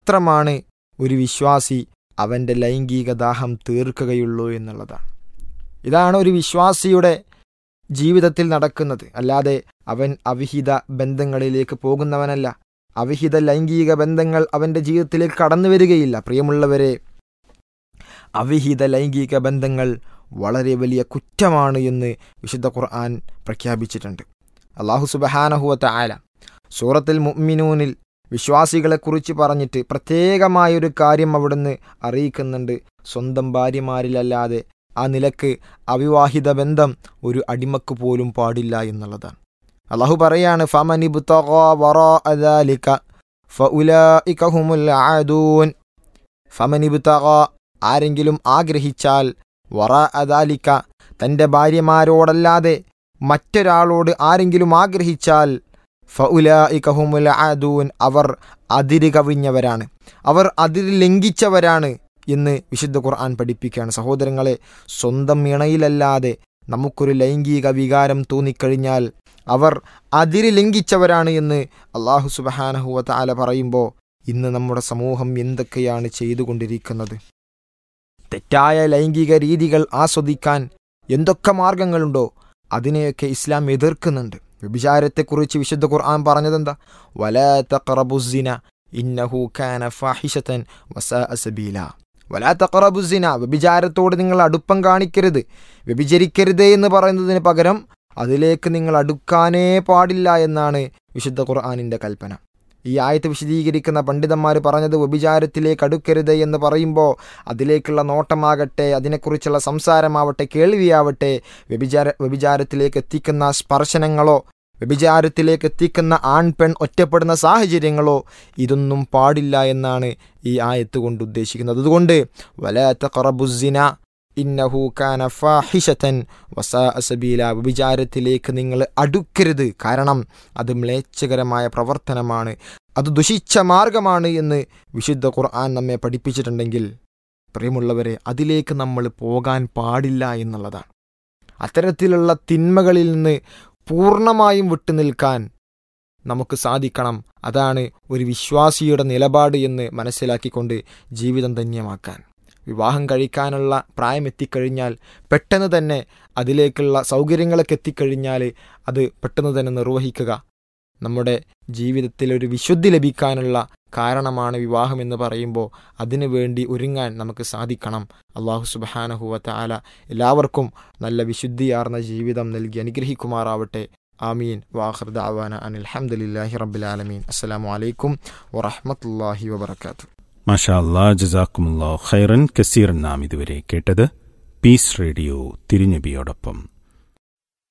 മാത്രമാണ് ഒരു വിശ്വാസി അവൻ്റെ ലൈംഗിക ദാഹം തീർക്കുകയുള്ളൂ എന്നുള്ളതാണ് ഇതാണ് ഒരു വിശ്വാസിയുടെ ജീവിതത്തിൽ നടക്കുന്നത് അല്ലാതെ അവൻ അവിഹിത ബന്ധങ്ങളിലേക്ക് പോകുന്നവനല്ല അവിഹിത ലൈംഗിക ബന്ധങ്ങൾ അവൻ്റെ ജീവിതത്തിലേക്ക് കടന്നു വരികയില്ല പ്രിയമുള്ളവരെ അവിഹിത ലൈംഗിക ബന്ധങ്ങൾ വളരെ വലിയ കുറ്റമാണ് എന്ന് വിശുദ്ധ ഖുർആൻ പ്രഖ്യാപിച്ചിട്ടുണ്ട് അള്ളാഹു സുബഹാനഹുവത്ത ആല സൂറത്തിൽ മുഅ്മിനൂനിൽ വിശ്വാസികളെക്കുറിച്ച് പറഞ്ഞിട്ട് പ്രത്യേകമായൊരു കാര്യം അവിടുന്ന് അറിയിക്കുന്നുണ്ട് സ്വന്തം ഭാര്യമാരിലല്ലാതെ ആ നിലക്ക് അവിവാഹിത ബന്ധം ഒരു അടിമക്ക് പോലും പാടില്ല എന്നുള്ളതാണ് അള്ളാഹു പറയാണ് ഫമനിബ്തഗാ വറാഅ ദാലിക ഫഉലായിക ഹുമുൽ ആദൂൻ ഫമനിബ്തഗാ ആരെങ്കിലും ആഗ്രഹിച്ചാൽ വറാ അദാലിക്ക തൻ്റെ ഭാര്യമാരോടല്ലാതെ മറ്റൊരാളോട് ആരെങ്കിലും ആഗ്രഹിച്ചാൽ ഫഉലായികഹുമുൽ ആദൂൻ അവർ അതിര് കവിഞ്ഞവരാണ് അവർ അതിര് ലംഘിച്ചവരാണ് എന്ന് വിശുദ്ധ ഖുർആൻ പഠിപ്പിക്കുകയാണ് സഹോദരങ്ങളെ സ്വന്തം ഇണയിലല്ലാതെ നമുക്കൊരു ലൈംഗിക വികാരം തോന്നിക്കഴിഞ്ഞാൽ അവർ അതിര് ലംഘിച്ചവരാണ് എന്ന് അള്ളാഹു സുബഹാനഹുവ താല പറയുമ്പോൾ ഇന്ന് നമ്മുടെ സമൂഹം എന്തൊക്കെയാണ് ചെയ്തുകൊണ്ടിരിക്കുന്നത് തെറ്റായ ലൈംഗിക രീതികൾ ആസ്വദിക്കാൻ എന്തൊക്കെ മാർഗങ്ങളുണ്ടോ അതിനെയൊക്കെ ഇസ്ലാം എതിർക്കുന്നുണ്ട് വ്യഭിചാരത്തെക്കുറിച്ച് വിശുദ്ധ ഖുർആൻ പറഞ്ഞതെന്താ വലാ തഖറബുസിന ഇന്നഹു കാന ഫാഹിഷതൻ വസാ സബീല വലാ തഖറബുസിന വ്യഭിചാരത്തോട് നിങ്ങൾ അടുപ്പം കാണിക്കരുത് വ്യഭിചരിക്കരുതേ എന്ന് പറയുന്നതിന് പകരം അതിലേക്ക് നിങ്ങൾ അടുക്കാനേ പാടില്ല എന്നാണ് വിശുദ്ധ ഖുർആാനിൻ്റെ കൽപ്പന ഈ ആയത്ത് വിശദീകരിക്കുന്ന പണ്ഡിതന്മാർ പറഞ്ഞത് വ്യഭിചാരത്തിലേക്ക് അടുക്കരുത് എന്ന് പറയുമ്പോൾ അതിലേക്കുള്ള നോട്ടമാകട്ടെ അതിനെക്കുറിച്ചുള്ള സംസാരമാവട്ടെ കേൾവിയാവട്ടെ വ്യഭിചാര വ്യഭിചാരത്തിലേക്ക് എത്തിക്കുന്ന സ്പർശനങ്ങളോ വ്യഭിചാരത്തിലേക്ക് എത്തിക്കുന്ന ആൺ പെൺ ഒറ്റപ്പെടുന്ന സാഹചര്യങ്ങളോ ഇതൊന്നും പാടില്ല എന്നാണ് ഈ ആയത്ത് കൊണ്ട് ഉദ്ദേശിക്കുന്നത് അതുകൊണ്ട് വലാത്ത ഖറബുസിന ഇന്നഹു കാന ഫാഹിഷത്തൻ വസാ സബീല വ്യഭിചാരത്തിലേക്ക് നിങ്ങൾ അടുക്കരുത് കാരണം അത് മ്ലേച്ഛകരമായ പ്രവർത്തനമാണ് അത് ദുഷിച്ച മാർഗമാണ് എന്ന് വിശുദ്ധ ഖുർആൻ നമ്മെ പഠിപ്പിച്ചിട്ടുണ്ടെങ്കിൽ പ്രിയമുള്ളവരെ അതിലേക്ക് നമ്മൾ പോകാൻ പാടില്ല എന്നുള്ളതാണ് അത്തരത്തിലുള്ള തിന്മകളിൽ നിന്ന് പൂർണ്ണമായും വിട്ടുനിൽക്കാൻ നമുക്ക് സാധിക്കണം അതാണ് ഒരു വിശ്വാസിയുടെ നിലപാട് എന്ന് മനസ്സിലാക്കിക്കൊണ്ട് ജീവിതം ധന്യമാക്കാൻ വിവാഹം കഴിക്കാനുള്ള പ്രായം എത്തിക്കഴിഞ്ഞാൽ പെട്ടെന്ന് തന്നെ അതിലേക്കുള്ള സൗകര്യങ്ങളൊക്കെ എത്തിക്കഴിഞ്ഞാൽ അത് പെട്ടെന്ന് തന്നെ നിർവഹിക്കുക നമ്മുടെ ജീവിതത്തിൽ ഒരു വിശുദ്ധി ലഭിക്കാനുള്ള കാരണമാണ് വിവാഹം എന്ന് പറയുമ്പോൾ അതിനു വേണ്ടി ഒരുങ്ങാൻ നമുക്ക് സാധിക്കണം അള്ളാഹു സുബഹാനഹുവത്ത ആല എല്ലാവർക്കും നല്ല വിശുദ്ധിയാർന്ന ജീവിതം നൽകി അനുഗ്രഹിക്കുമാറാവട്ടെ ആമീൻ വാഹർ ദാവാന അനിൽ അഹമ്മദില്ലാഹി റബ്ബുലാലമീൻ അസ്സലാമു അലൈക്കും വറഹമത്തല്ലാഹി വബർക്കാത്തു മാഷാ അല്ലാ ജസാക്കുമുല്ലാ ഖൈറൻ കസീർ നാം ഇതുവരെ കേട്ടത് പീസ് റേഡിയോ തിരുനബിയോടൊപ്പം